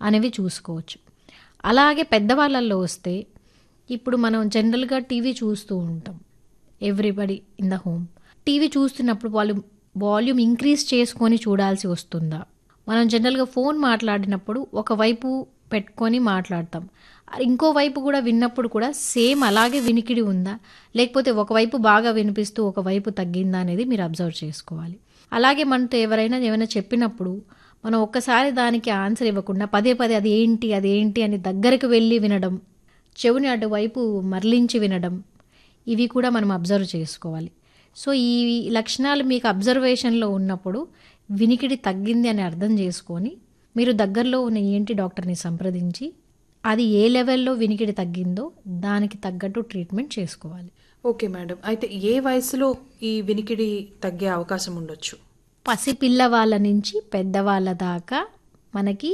అనేవి చూసుకోవచ్చు అలాగే పెద్దవాళ్ళల్లో వస్తే ఇప్పుడు మనం జనరల్గా టీవీ చూస్తూ ఉంటాం everybody in the home TV చూస్తున్నప్పుడు వాళ్ళు వాల్యూమ్ ఇంక్రీజ్ చేసుకొని చూడాల్సి వస్తుందా మనం జనరల్గా ఫోన్ మాట్లాడినప్పుడు ఒకవైపు పెట్టుకొని మాట్లాడతాం ఇంకో వైపు కూడా విన్నప్పుడు కూడా సేమ్ అలాగే వినికిడి ఉందా లేకపోతే ఒకవైపు బాగా వినిపిస్తూ ఒకవైపు తగ్గిందా అనేది మీరు అబ్జర్వ్ చేసుకోవాలి అలాగే మనతో ఎవరైనా ఏమైనా చెప్పినప్పుడు మనం ఒక్కసారి దానికి ఆన్సర్ ఇవ్వకుండా పదే పదే అది ఏంటి అది ఏంటి అని దగ్గరకు వెళ్ళి వినడం చెవుని అటువైపు మరలించి వినడం ఇవి కూడా మనం అబ్జర్వ్ చేసుకోవాలి సో ఈ లక్షణాలు మీకు అబ్జర్వేషన్లో ఉన్నప్పుడు వినికిడి తగ్గింది అని అర్థం చేసుకొని మీరు దగ్గరలో ఉన్న ఏంటి డాక్టర్ని సంప్రదించి అది ఏ లెవెల్లో వినికిడి తగ్గిందో దానికి తగ్గట్టు ట్రీట్మెంట్ చేసుకోవాలి ఓకే మేడం అయితే ఏ వయసులో ఈ వినికిడి తగ్గే అవకాశం ఉండొచ్చు పసిపిల్లవాళ్ళ నుంచి పెద్దవాళ్ళ దాకా మనకి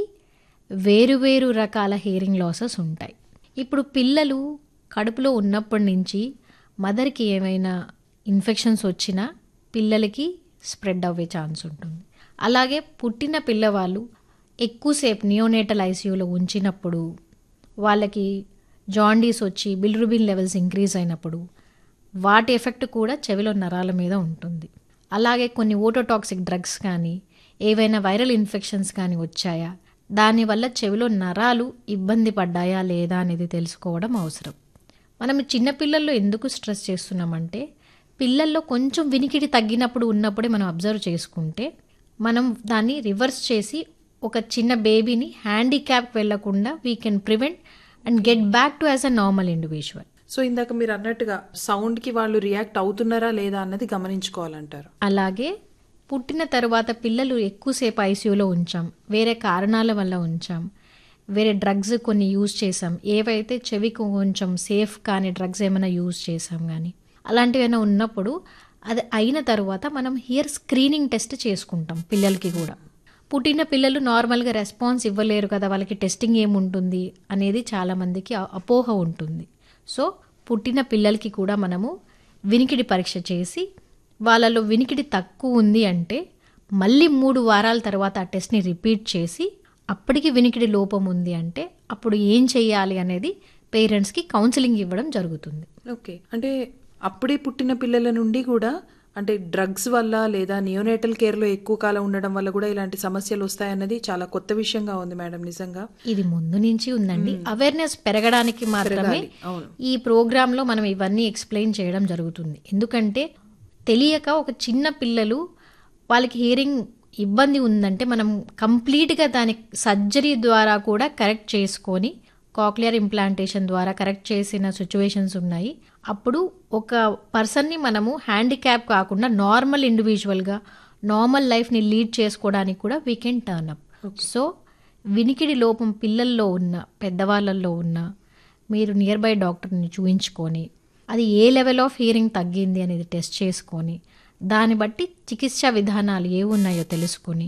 వేరువేరు రకాల హియరింగ్ లాసెస్ ఉంటాయి ఇప్పుడు పిల్లలు కడుపులో ఉన్నప్పటి నుంచి మదర్కి ఏమైనా ఇన్ఫెక్షన్స్ వచ్చినా పిల్లలకి స్ప్రెడ్ అవ్వే ఛాన్స్ ఉంటుంది అలాగే పుట్టిన పిల్లవాళ్ళు ఎక్కువసేపు నియోనేటల్ ఐసీయూలో ఉంచినప్పుడు వాళ్ళకి జాండీస్ వచ్చి బిల్రుబిన్ లెవెల్స్ ఇంక్రీజ్ అయినప్పుడు వాటి ఎఫెక్ట్ కూడా చెవిలో నరాల మీద ఉంటుంది అలాగే కొన్ని ఓటోటాక్సిక్ డ్రగ్స్ కానీ ఏవైనా వైరల్ ఇన్ఫెక్షన్స్ కానీ వచ్చాయా దానివల్ల చెవిలో నరాలు ఇబ్బంది పడ్డాయా లేదా అనేది తెలుసుకోవడం అవసరం మనం చిన్నపిల్లల్లో ఎందుకు స్ట్రెస్ చేస్తున్నామంటే పిల్లల్లో కొంచెం వినికిడి తగ్గినప్పుడు ఉన్నప్పుడే మనం అబ్జర్వ్ చేసుకుంటే మనం దాన్ని రివర్స్ చేసి ఒక చిన్న బేబీని హ్యాండిక్యాప్ వెళ్లకుండా we can prevent and get back to as a normal individual so ఇందాక మీరు అన్నట్టుగా సౌండ్కి వాళ్ళు రియాక్ట్ అవుతున్నారా లేదా అన్నది గమనించుకోవాలంటారు అలాగే పుట్టిన తర్వాత పిల్లలు ఎక్కువసేపు ఐసీయూలో ఉంచాం వేరే కారణాల వల్ల ఉంచాం వేరే డ్రగ్స్ కొన్ని యూజ్ చేసాం ఏవైతే చెవికి కొంచెం సేఫ్ కానీ డ్రగ్స్ ఏమైనా యూజ్ చేసాం కానీ అలాంటివైనా ఉన్నప్పుడు అది అయిన తర్వాత మనం హియర్ స్క్రీనింగ్ టెస్ట్ చేసుకుంటాం పిల్లలకి కూడా పుట్టిన పిల్లలు నార్మల్గా రెస్పాన్స్ ఇవ్వలేరు కదా వాళ్ళకి టెస్టింగ్ ఏముంటుంది అనేది చాలామందికి అ- అపోహ ఉంటుంది సో పుట్టిన పిల్లలకి కూడా మనము వినికిడి పరీక్ష చేసి వాళ్ళలో వినికిడి తక్కువ ఉంది అంటే మళ్ళీ మూడు వారాల తర్వాత ఆ టెస్ట్ని రిపీట్ చేసి అప్పటికి వినికిడి లోపం ఉంది అంటే అప్పుడు ఏం చేయాలి అనేది పేరెంట్స్కి కౌన్సిలింగ్ ఇవ్వడం జరుగుతుంది ఓకే అంటే అప్పుడే పుట్టిన పిల్లల నుండి కూడా అంటే డ్రగ్స్ వల్ల లేదా నియోనేటల్ కేర్లో ఎక్కువ కాలం ఉండడం వల్ల కూడా ఇలాంటి సమస్యలు వస్తాయన్నది చాలా కొత్త విషయంగా ఉంది మేడం నిజంగా ఇది ముందు నుంచి ఉందండి అవేర్నెస్ పెరగడానికి మాత్రమే అవును. ఈ ప్రోగ్రామ్ లో మనం ఇవన్నీ ఎక్స్ప్లెయిన్ చేయడం జరుగుతుంది ఎందుకంటే తెలియక ఒక చిన్న పిల్లలు వాళ్ళకి హియరింగ్ ఇబ్బంది ఉందంటే మనం కంప్లీట్గా దాని సర్జరీ ద్వారా కూడా కరెక్ట్ చేసుకొని కాక్లియర్ ఇంప్లాంటేషన్ ద్వారా కరెక్ట్ చేసిన సిచ్యువేషన్స్ ఉన్నాయి అప్పుడు ఒక పర్సన్ని మనము హ్యాండిక్యాప్ కాకుండా నార్మల్ ఇండివిజువల్గా నార్మల్ లైఫ్ని లీడ్ చేసుకోవడానికి కూడా we can turn up so వినికిడి లోపం పిల్లల్లో ఉన్న పెద్దవాళ్ళల్లో ఉన్న మీరు నియర్ బై డాక్టర్ని చూయించుకొని అది ఏ లెవెల్ ఆఫ్ హియరింగ్ తగ్గింది అనేది టెస్ట్ చేసుకొని దాన్ని బట్టి చికిత్సా విధానాలు ఏ ఉన్నాయో తెలుసుకొని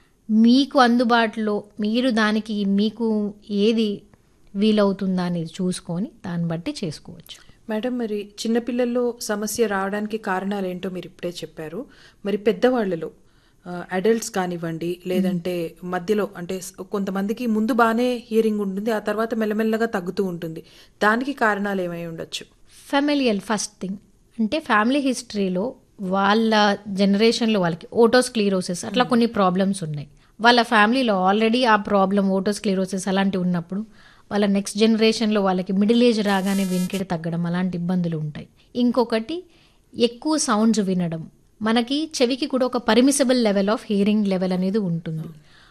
మీకు అందుబాటులో మీరు దానికి మీకు ఏది వీలవుతుందా అనేది చూసుకొని దాన్ని బట్టి చేసుకోవచ్చు మేడం మరి చిన్నపిల్లల్లో సమస్య రావడానికి కారణాలు ఏంటో మీరు ఇప్పుడే చెప్పారు మరి పెద్దవాళ్ళలో అడల్ట్స్ కానివ్వండి లేదంటే మధ్యలో అంటే స్- కొంతమందికి ముందు బాగానే హియరింగ్ ఉంటుంది ఆ తర్వాత మెల్లమెల్లగా తగ్గుతూ ఉంటుంది దానికి కారణాలు ఏమై ఉండొచ్చు ఫెమిలియల్ ఫస్ట్ థింగ్ అంటే ఫ్యామిలీ హిస్టరీలో వాళ్ళ జనరేషన్లో వాళ్ళకి ఓటోస్క్లీరోసిస్ అట్లా కొన్ని ప్రాబ్లమ్స్ ఉన్నాయి వాళ్ళ ఫ్యామిలీలో ఆల్రెడీ ఆ ప్రాబ్లం ఓటోస్క్లీరోసిస్ అలాంటివి ఉన్నప్పుడు వాళ్ళ నెక్స్ట్ జనరేషన్లో వాళ్ళకి మిడిల్ ఏజ్ రాగానే వినికిడి తగ్గడం అలాంటి ఇబ్బందులు ఉంటాయి ఇంకొకటి ఎక్కువ సౌండ్స్ వినడం మనకి చెవికి కూడా ఒక permissible level of hearing level అనేది ఉంటుంది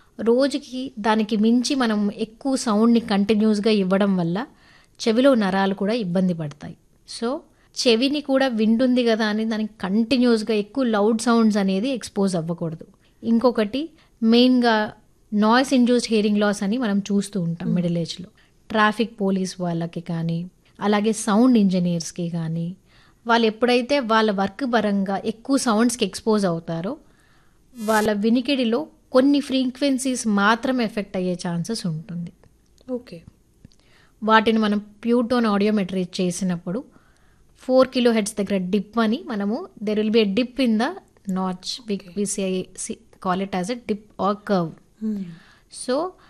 రోజుకి దానికి మించి మనం ఎక్కువ సౌండ్ని కంటిన్యూస్గా ఇవ్వడం వల్ల చెవిలో నరాలు కూడా ఇబ్బంది పడతాయి సో చెవిని కూడా వింటుంది కదా అని దానికి కంటిన్యూస్గా ఎక్కువ లౌడ్ సౌండ్స్ అనేది ఎక్స్పోజ్ అవ్వకూడదు ఇంకొకటి మెయిన్గా నాయిస్ ఇండ్యూస్డ్ హియరింగ్ లాస్ అని మనం చూస్తూ ఉంటాం మిడిల్ ఏజ్లో ట్రాఫిక్ పోలీస్ వాళ్ళకి కానీ అలాగే సౌండ్ ఇంజనీర్స్కి కానీ వాళ్ళు ఎప్పుడైతే వాళ్ళ వర్క్ పరంగా ఎక్కువ సౌండ్స్కి ఎక్స్పోజ్ అవుతారో వాళ్ళ వినికిడిలో కొన్ని ఫ్రీక్వెన్సీస్ మాత్రం ఎఫెక్ట్ అయ్యే ఛాన్సెస్ ఉంటుంది ఓకే వాటిని మనం ప్యూటోన్ ఆడియోమెట్రీ చేసినప్పుడు ఫోర్ కిలో హెడ్స్ దగ్గర డిప్ అని మనము there will be a dip in the notch call it as a dip or curve so